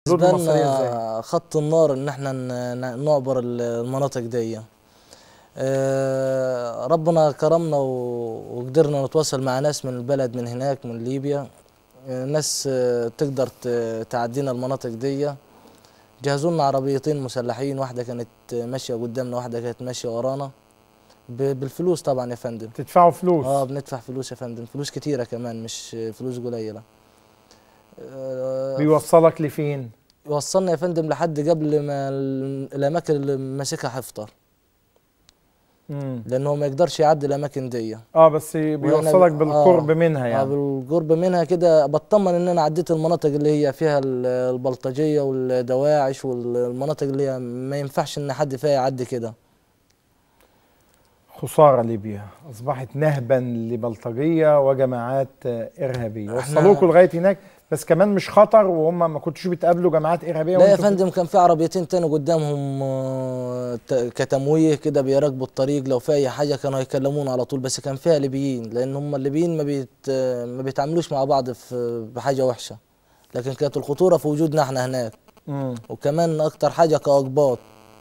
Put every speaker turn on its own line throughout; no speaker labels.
بالنسبه
المصرية إزاي؟
لنا خط النار ان احنا ن- ن- نعبر ال- المناطق دي آه، ربنا كرمنا و- وقدرنا نتواصل مع ناس من البلد من هناك من ليبيا آه، ناس آه، تقدر ت- تعدينا المناطق دي جهزوا لنا عربيتين مسلحين واحده كانت ماشيه قدامنا واحده كانت ماشيه ورانا ب- بالفلوس طبعا يا فندم
تدفعوا فلوس
اه بندفع فلوس يا فندم فلوس كتيره كمان مش فلوس قليله آه،
بيوصلك لفين
وصلنا يا فندم لحد قبل ما ال- الاماكن اللي ماسكها حفطر
مم.
لانه ما يقدرش يعدي الاماكن دي
اه بس بيوصلك
ب-
بالقرب
آه،
منها
آه
يعني
بالقرب منها كده بطمن ان انا عديت المناطق اللي هي فيها ال- البلطجيه والدواعش والمناطق اللي هي ما ينفعش ان حد فيها يعدي كده
خسارة ليبيا أصبحت نهبا لبلطجية وجماعات آه، إرهابية
إحنا-
وصلوكوا لغاية هناك بس كمان مش خطر وهم ما كنتوش بتقابلوا جماعات إرهابية
لا يا
وانتوا في-
فندم كان في عربيتين تاني قدامهم آه، ت- كتمويه كده بيراقبوا الطريق لو في اي حاجه كانوا هيكلمونا على طول بس كان فيها ليبيين لان هم الليبيين ما بيت آه، ما بيتعاملوش مع بعض في بحاجه وحشه لكن كانت الخطوره في وجودنا احنا هناك
مم.
وكمان اكتر حاجه كاقباط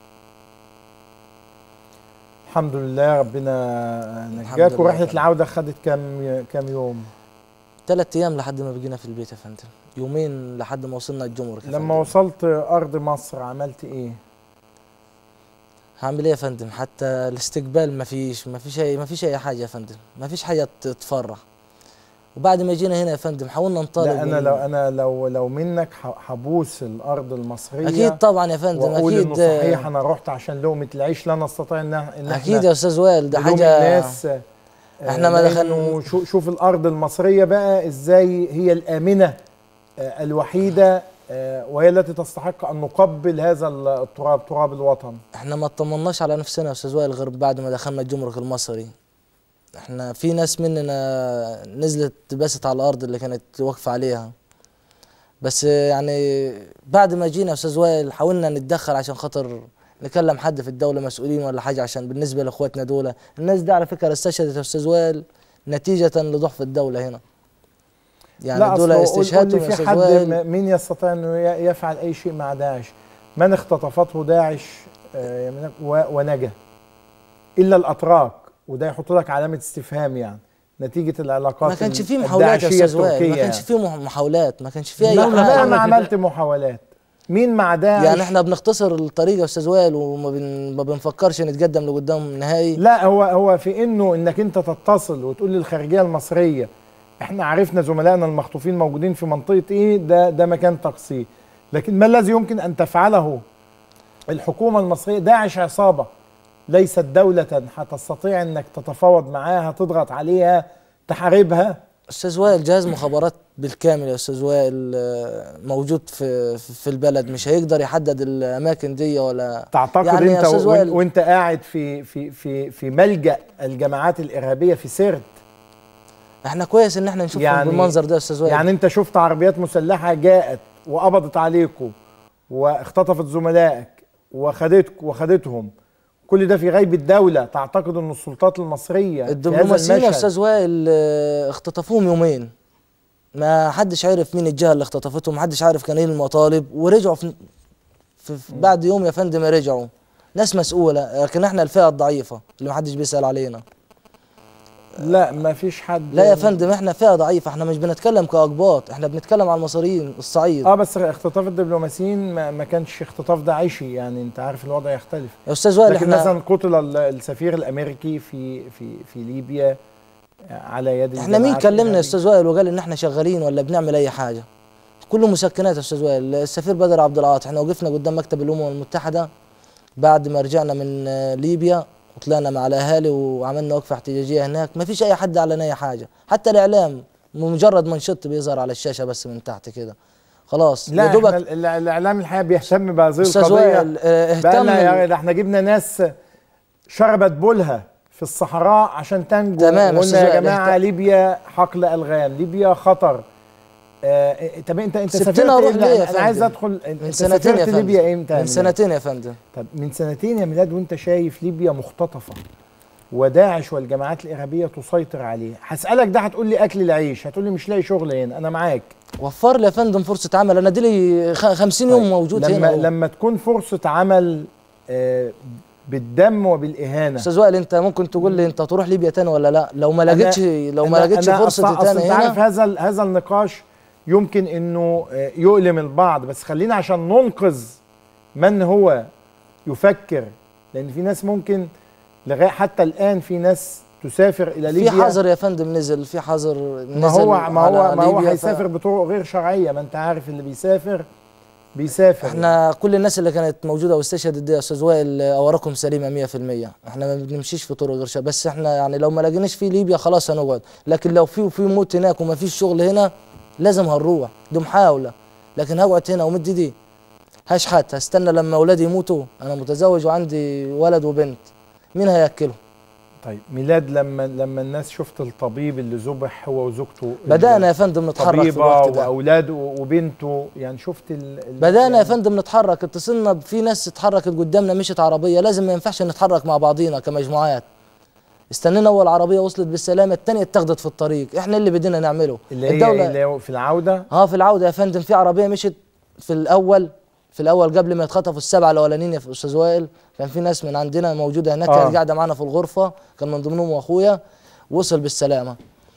الحمد لله ربنا
الحمد
نجاك
لله
ورحلة
طبعا.
العودة خدت كام كام يوم
ثلاث ايام لحد ما بقينا في البيت يا فندم يومين لحد ما وصلنا الجمرك يا
لما
فندم.
وصلت أرض مصر عملت إيه؟
هعمل ايه يا فندم حتى الاستقبال ما فيش ما فيش اي ما فيش اي حاجه يا فندم ما فيش حاجه ت- تفرح وبعد ما جينا هنا يا فندم حاولنا نطالب
لا أنا
من-
لو أنا لو لو منك ح- حبوس الأرض المصرية
اكيد طبعا يا فندم
وأقول إنه
اكيد
صحيح أنا رحت عشان لقمة العيش لا نستطيع إن إن إحنا
اكيد يا استاذ وائل ده
نلوم
حاجه
الناس آه،
إحنا ما
لأنه
دخلنا-
شو- شوف الارض المصريه بقى ازاي هي الامنه آه، الوحيده آه، وهي التي تستحق ان نقبل هذا التراب تراب الوطن
احنا ما اطمناش على نفسنا يا استاذ وائل غير بعد ما دخلنا الجمرك المصري احنا في ناس مننا نزلت بست على الارض اللي كانت واقفه عليها بس يعني بعد ما جينا يا استاذ وائل حاولنا نتدخل عشان خاطر نكلم حد في الدوله مسؤولين ولا حاجه عشان بالنسبه لاخواتنا دول الناس دي على فكره استشهدت يا استاذ وائل نتيجه لضعف الدوله هنا يعني
لا
دول
أصل قول- قول
استشهادهم
لي
يا
في
استاذ
حد
وائل
م- مين يستطيع انه ي- يفعل اي شيء مع داعش من اختطفته داعش آه، يمنك و- ونجا الا الاتراك وده يحط لك علامه استفهام يعني نتيجه العلاقات
ما كانش
ال-
فيه محاولات يا
الداعشية
استاذ وائل ما
التركية
كانش
يعني.
فيه مح- محاولات ما كانش فيه اي
لا
حاجه
لا انا عملت محاولات مين مع داعش
يعني احنا بنختصر الطريق يا استاذ وائل وما بن... ما بنفكرش نتقدم لقدام نهائي
لا هو هو في انه انك انت تتصل وتقول للخارجيه المصريه احنا عرفنا زملائنا المخطوفين موجودين في منطقه ايه ده ده مكان تقصيه لكن ما الذي يمكن ان تفعله الحكومه المصريه داعش عصابه ليست دوله هتستطيع انك تتفاوض معاها تضغط عليها تحاربها
استاذ وائل جهاز مخابرات بالكامل يا استاذ وائل آه، موجود في في البلد مش هيقدر يحدد الاماكن دي ولا
تعتقد
يعني
يعني
يا
انت
أستاذ
و-
وائل-
وانت قاعد في في في في ملجا الجماعات الارهابيه في سرت
احنا كويس ان احنا نشوفهم
يعني-
بالمنظر ده يا استاذ وائل
يعني انت شفت عربيات مسلحه جاءت وقبضت عليكم واختطفت زملائك وخدتك وخدتهم كل ده في غيب الدوله تعتقد ان السلطات المصريه في هذا
الدبلوماسيين يا
المشهد
استاذ وائل آه، اختطفوهم يومين ما حدش عارف مين الجهه اللي اختطفتهم ما حدش عارف كان ايه المطالب ورجعوا في, في, في بعد يوم يا فندم رجعوا ناس مسؤوله لكن احنا الفئه الضعيفه اللي ما حدش بيسال علينا
لا ما فيش حد
لا يا فندم احنا فئه ضعيفه احنا مش بنتكلم كاقباط احنا بنتكلم على المصريين الصعيد
اه بس اختطاف الدبلوماسيين ما, ما كانش اختطاف داعشي يعني انت عارف الوضع يختلف
يا استاذ وائل
لكن
احنا
مثلا قتل ال- السفير الامريكي في في في ليبيا على يد
احنا مين
الجماعات
كلمنا يا
الإرهابية.
استاذ وائل وقال ان احنا شغالين ولا بنعمل اي حاجه كله مسكنات يا استاذ وائل السفير بدر عبد العاطي احنا وقفنا قدام مكتب الامم المتحده بعد ما رجعنا من آه، ليبيا وطلعنا مع الاهالي وعملنا وقفه احتجاجيه هناك ما فيش اي حد اعلن اي حاجه حتى الاعلام مجرد منشط بيظهر على الشاشه بس من تحت كده خلاص
لا
يا
احنا
دوبك
ال- الاعلام الحقيقه بيهتم بهذه
استاذ
القضيه
وائل آه،
بقى
اهتم
لنا يا ده احنا جبنا ناس شربت بولها في الصحراء عشان تنجو
تمام يا
وقلنا
أستاذ
يا
وائل،
جماعه
اهت-
ليبيا حقل الغام ليبيا خطر آه طب انت انت
سبتنا
سافرت
أروح
إيه؟
ليه يا
لا، انا عايز
فندم؟
ادخل انت
من سنتين يا
سافرت ليبيا
فندم
امتى
من
يا ميلاد؟
سنتين يا فندم
طب من سنتين يا ميلاد وانت شايف ليبيا مختطفه وداعش والجماعات الارهابيه تسيطر عليه هسالك ده هتقول لي اكل العيش هتقول لي مش لاقي شغل هنا انا معاك
وفر لي يا فندم فرصه عمل انا دي لي خ- 50 يوم موجود
لما
هنا
لما تكون فرصه عمل آه، بالدم وبالاهانه
استاذ وائل انت ممكن تقول لي انت تروح ليبيا تاني ولا لا لو ما
أنا-
لقيتش لو ما
أنا-
لقيتش
أنا
فرصه
أصل- أصل
تاني
انت عارف
هنا
هذا ال- هذا النقاش يمكن انه آه، يؤلم البعض بس خلينا عشان ننقذ من هو يفكر لان في ناس ممكن لغايه حتى الان في ناس تسافر الى
في
ليبيا
حظر يا فندم نزل في حظر نزل
ما هو ما هو
على
ما هو
ليبيا، ف-
هيسافر بطرق غير شرعيه ما انت عارف اللي بيسافر بيسافر
احنا كل الناس اللي كانت موجوده واستشهدت دي يا استاذ وائل اوراقهم سليمه 100% احنا ما بنمشيش في طرق غير شرعية. بس احنا يعني لو ما لقيناش في ليبيا خلاص هنقعد لكن لو في وفي موت هناك وما فيش شغل هنا لازم هنروح دي محاوله لكن هقعد هنا ومد دي هشحت هستنى لما اولادي يموتوا انا متزوج وعندي ولد وبنت مين هياكله
طيب ميلاد لما لما الناس شفت الطبيب اللي ذبح هو وزوجته
بدانا يا فندم نتحرك في
طبيبه
الوقت ده
واولاده وبنته يعني شفت ال ال-
بدانا يا
يعني
فندم نتحرك اتصلنا في ناس اتحركت قدامنا مشت عربيه لازم ما ينفعش نتحرك مع بعضينا كمجموعات استنينا اول عربيه وصلت بالسلامه الثانيه اتاخدت في الطريق احنا اللي بدينا نعمله
اللي هي
الدوله
اللي هو في العوده
اه في العوده يا فندم في عربيه مشت في الاول في الاول قبل ما يتخطفوا السبعه الاولانيين يا استاذ وائل كان في ناس من عندنا موجوده هناك
آه.
كانت قاعده معانا في الغرفه كان من ضمنهم واخويا وصل بالسلامه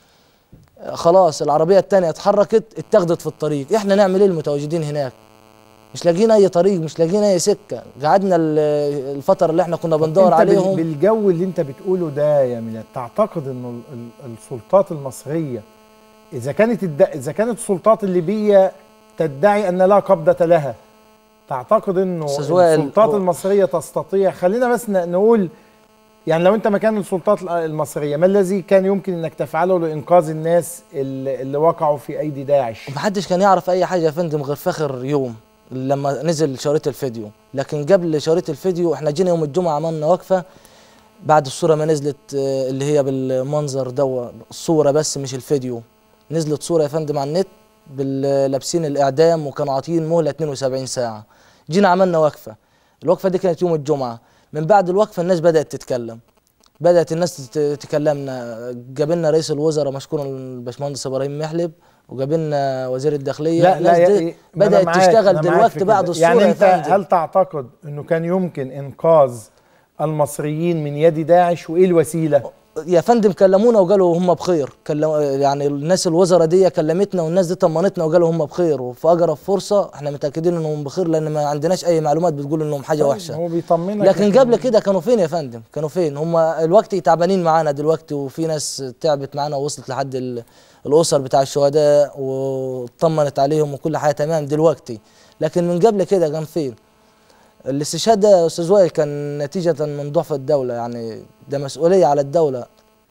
آه، خلاص العربيه الثانيه اتحركت اتاخدت في الطريق احنا نعمل ايه المتواجدين هناك مش لاقيين اي طريق مش لاقيين اي سكه قعدنا ال- الفتره اللي احنا كنا بندور
انت بال-
عليهم
بالجو اللي انت بتقوله ده يا ميلاد تعتقد انه ال- ال- السلطات المصريه اذا كانت الد... اذا كانت السلطات الليبيه تدعي ان لا قبضه لها تعتقد انه
أستاذ وائل،
السلطات
هو-
المصريه تستطيع خلينا بس ن- نقول يعني لو انت مكان السلطات ال- المصريه ما الذي كان يمكن انك تفعله لانقاذ الناس اللي, اللي وقعوا في ايدي داعش
محدش كان يعرف اي حاجه يا فندم غير فاخر يوم لما نزل شريط الفيديو لكن قبل شريط الفيديو احنا جينا يوم الجمعه عملنا وقفه بعد الصوره ما نزلت آه، اللي هي بالمنظر دو الصوره بس مش الفيديو نزلت صوره يا فندم على النت بال- لابسين الاعدام وكانوا عاطين مهله 72 ساعه جينا عملنا وقفه الوقفه دي كانت يوم الجمعه من بعد الوقفه الناس بدات تتكلم بدات الناس تت- تكلمنا جابلنا رئيس الوزراء مشكور الباشمهندس ابراهيم محلب وجابلنا وزير الداخليه
لا لا
الناس
يا-
دي
إيه، ما أنا
بدات
معاك،
تشتغل
أنا معاك في
دلوقتي
كده.
بعد الصوره
يعني
يا
انت
فندم.
هل تعتقد انه كان يمكن انقاذ المصريين من يد داعش وايه الوسيله؟
يا فندم كلمونا وقالوا هم بخير كلم يعني الناس الوزراء دي كلمتنا والناس دي طمنتنا وقالوا هم بخير وفي اقرب فرصه احنا متاكدين انهم بخير لان ما عندناش اي معلومات بتقول انهم حاجه وحشه
هو بيطمنك
لكن قبل كده كانوا فين يا فندم كانوا فين هم الوقت تعبانين معانا دلوقتي وفي ناس تعبت معانا ووصلت لحد ال- الاسر بتاع الشهداء واطمنت عليهم وكل حاجه تمام دلوقتي لكن من قبل كده كان فين الاستشهاد ده يا استاذ وائل كان نتيجه من ضعف الدوله يعني ده مسؤوليه على الدوله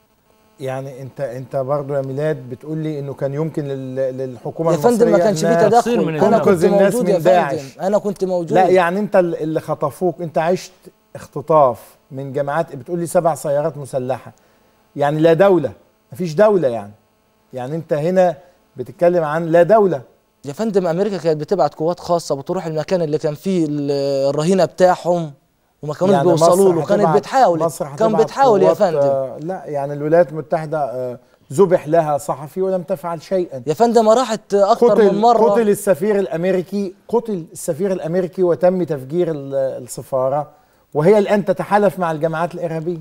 يعني انت انت برضه يا ميلاد بتقول لي انه كان يمكن لل- للحكومه
يا فندم ما
المصرية
كانش فيه
إنها
تدخل
من
انا
الدولة.
كنت
تنقذ الناس
موجود
من
يا
داعش.
فندم انا كنت موجود
لا يعني انت ال- اللي خطفوك انت عشت اختطاف من جماعات بتقول لي سبع سيارات مسلحه يعني لا دوله مفيش دوله يعني يعني انت هنا بتتكلم عن لا دوله
يا فندم امريكا كانت بتبعت قوات خاصه بتروح المكان اللي كان فيه ال- الرهينه بتاعهم وما كانوش
يعني
بيوصلوا
مصر
له كانت
هتبعت-
بتحاول
مصر
كان
هتبعت
بتحاول يا
قوات،
فندم
آه، لا يعني الولايات المتحده آه، ذبح لها صحفي ولم تفعل شيئا
يا فندم راحت اكتر
قتل
من مره
قتل السفير الامريكي قتل السفير الامريكي وتم تفجير ال- السفاره وهي الان تتحالف مع الجماعات الارهابيه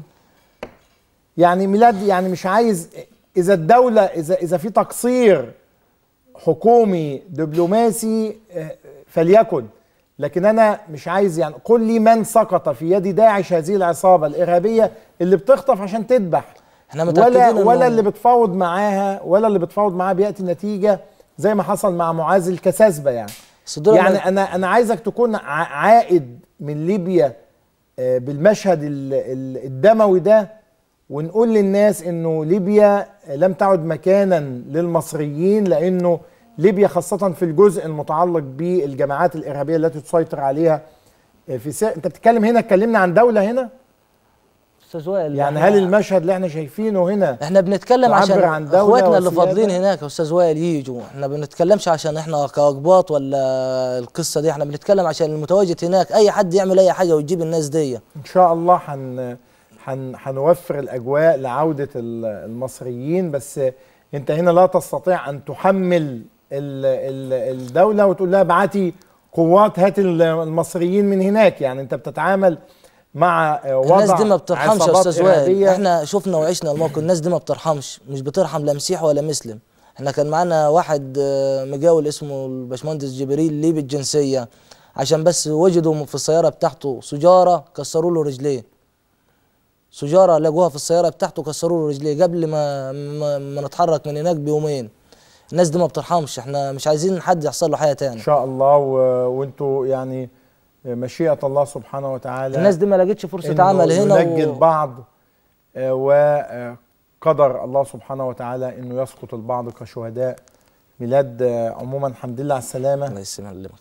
يعني ميلاد يعني مش عايز اذا الدوله اذا اذا في تقصير حكومي دبلوماسي آه، فليكن لكن انا مش عايز يعني قل لي من سقط في يد داعش هذه العصابه الارهابيه اللي بتخطف عشان تذبح
احنا متاكدين
ولا
إنه-
ولا اللي بتفاوض معاها ولا اللي بتفاوض معاها بياتي نتيجه زي ما حصل مع معاذ الكساسبه يعني
بس دول
يعني
ما-
انا انا عايزك تكون ع- عائد من ليبيا آه، بالمشهد ال- ال- الدموي ده ونقول للناس انه ليبيا لم تعد مكانا للمصريين لانه ليبيا خاصة في الجزء المتعلق بالجماعات الإرهابية التي تسيطر عليها آه، في سا... انت بتتكلم هنا اتكلمنا عن دولة هنا
استاذ وائل
يعني
إحنا-
هل المشهد اللي احنا شايفينه هنا
احنا بنتكلم
تعبر
عشان
عن دولة
اخواتنا اللي
وسيادة؟
فاضلين هناك يا استاذ وائل يجوا احنا بنتكلمش عشان احنا كاقباط ولا القصه دي احنا بنتكلم عشان المتواجد هناك اي حد يعمل اي حاجه ويجيب الناس دي
ان شاء الله هن هن- هنوفر الاجواء لعوده ال- المصريين بس انت هنا لا تستطيع ان تحمل ال- ال- الدوله وتقول لها ابعتي قوات هات ال- المصريين من هناك يعني انت بتتعامل مع وضع
الناس دي ما بترحمش يا
عصابات
استاذ وائل
إرهابية.
احنا شفنا وعشنا الموقف الناس دي ما بترحمش مش بترحم لا مسيح ولا مسلم احنا كان معانا واحد آه، مجاول اسمه الباشمهندس جبريل ليبي الجنسيه عشان بس وجدوا في السياره بتاعته سجاره كسروا له رجليه سجاره لقوها في السياره بتاعته كسروا له رجليه قبل ما ما, ما نتحرك من هناك بيومين الناس دي ما بترحمش احنا مش عايزين حد يحصل له حاجه
ان
تاني
شاء الله و... وانتوا يعني مشيئه الله سبحانه وتعالى
الناس دي ما لقتش فرصه
إنه
عمل هنا
ينجي
و...
البعض آه، وقدر الله سبحانه وتعالى انه يسقط البعض كشهداء ميلاد آه، عموما الحمد لله على السلامه
الله يسلمك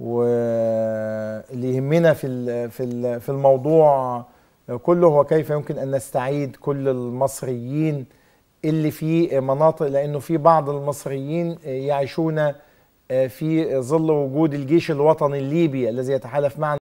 واللي يهمنا في ال- في ال- في الموضوع كله هو كيف يمكن ان نستعيد كل المصريين اللي في مناطق لانه في بعض المصريين يعيشون في ظل وجود الجيش الوطني الليبي الذي يتحالف معنا